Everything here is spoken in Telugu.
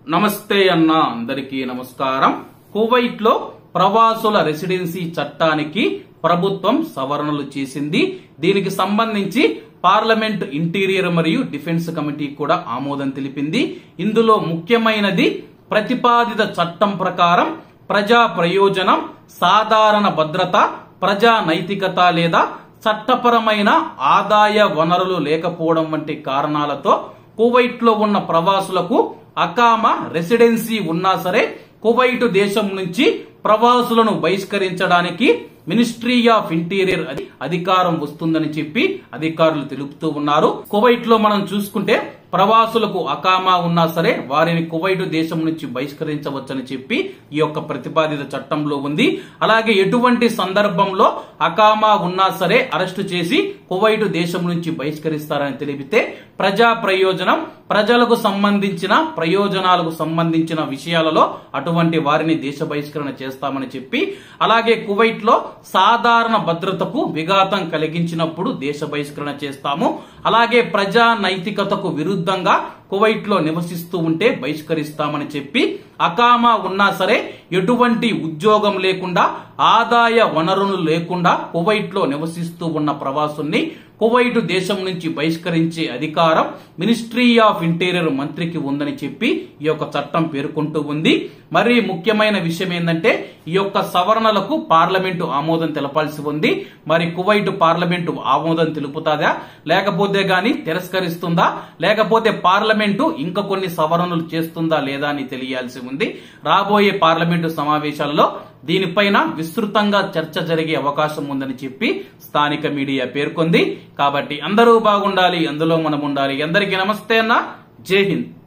నమస్తే అన్న అందరికీ నమస్కారం కువైట్ లో ప్రవాసుల రెసిడెన్సీ చట్టానికి ప్రభుత్వం సవరణలు చేసింది దీనికి సంబంధించి పార్లమెంట్ ఇంటీరియర్ మరియు డిఫెన్స్ కమిటీ కూడా ఆమోదం తెలిపింది ఇందులో ముఖ్యమైనది ప్రతిపాదిత చట్టం ప్రకారం ప్రజా ప్రయోజనం సాధారణ భద్రత ప్రజా నైతికత లేదా చట్టపరమైన ఆదాయ వనరులు లేకపోవడం వంటి కారణాలతో కువైట్ లో ఉన్న ప్రవాసులకు అకామా రెసిడెన్సీ ఉన్నా సరే కువైట్ దేశం నుంచి ప్రవాసులను బహిష్కరించడానికి మినిస్ట్రీ ఆఫ్ ఇంటీరియర్ అది అధికారం వస్తుందని చెప్పి అధికారులు తెలుపుతూ ఉన్నారు కువైట్ లో మనం చూసుకుంటే ప్రవాసులకు అకామా ఉన్నా సరే వారిని కువైట్ దేశం నుంచి బహిష్కరించవచ్చని చెప్పి ఈ యొక్క ప్రతిపాదిత చట్టంలో ఉంది అలాగే ఎటువంటి సందర్భంలో అకామా ఉన్నా సరే అరెస్టు చేసి కువైట్ దేశం నుంచి బహిష్కరిస్తారని తెలిపితే ప్రజా ప్రయోజనం ప్రజలకు సంబంధించిన ప్రయోజనాలకు సంబంధించిన విషయాలలో అటువంటి వారిని దేశ బహిష్కరణ చేస్తామని చెప్పి అలాగే కువైట్ లో సాధారణ భద్రతకు విఘాతం కలిగించినప్పుడు దేశ బహిష్కరణ చేస్తాము అలాగే ప్రజా నైతికతకు విరుద్ధంగా కువైట్ లో నివసిస్తూ ఉంటే బహిష్కరిస్తామని చెప్పి అకామా ఉన్నా సరే ఎటువంటి ఉద్యోగం లేకుండా ఆదాయ వనరులు లేకుండా కువైట్ లో నివసిస్తూ ఉన్న ప్రవాసుల్ని కువైట్ దేశం నుంచి బహిష్కరించే అధికారం మినిస్ట్రీ ఆఫ్ ఇంటీరియర్ మంత్రికి ఉందని చెప్పి ఈ యొక్క చట్టం పేర్కొంటూ ఉంది మరి ముఖ్యమైన విషయం ఏంటంటే ఈ యొక్క సవరణలకు పార్లమెంటు ఆమోదం తెలపాల్సి ఉంది మరి కువైట్ పార్లమెంటు ఆమోదం తెలుపుతాదా లేకపోతే గాని తిరస్కరిస్తుందా లేకపోతే పార్లమెంటు ఇంకా కొన్ని సవరణలు చేస్తుందా లేదా అని తెలియాల్సి ఉంది రాబోయే పార్లమెంటు సమావేశాల్లో దీనిపైన విస్తృతంగా చర్చ జరిగే అవకాశం ఉందని చెప్పి స్థానిక మీడియా పేర్కొంది కాబట్టి అందరూ బాగుండాలి అందులో మనం ఉండాలి అందరికీ నమస్తే అన్న జై హింద్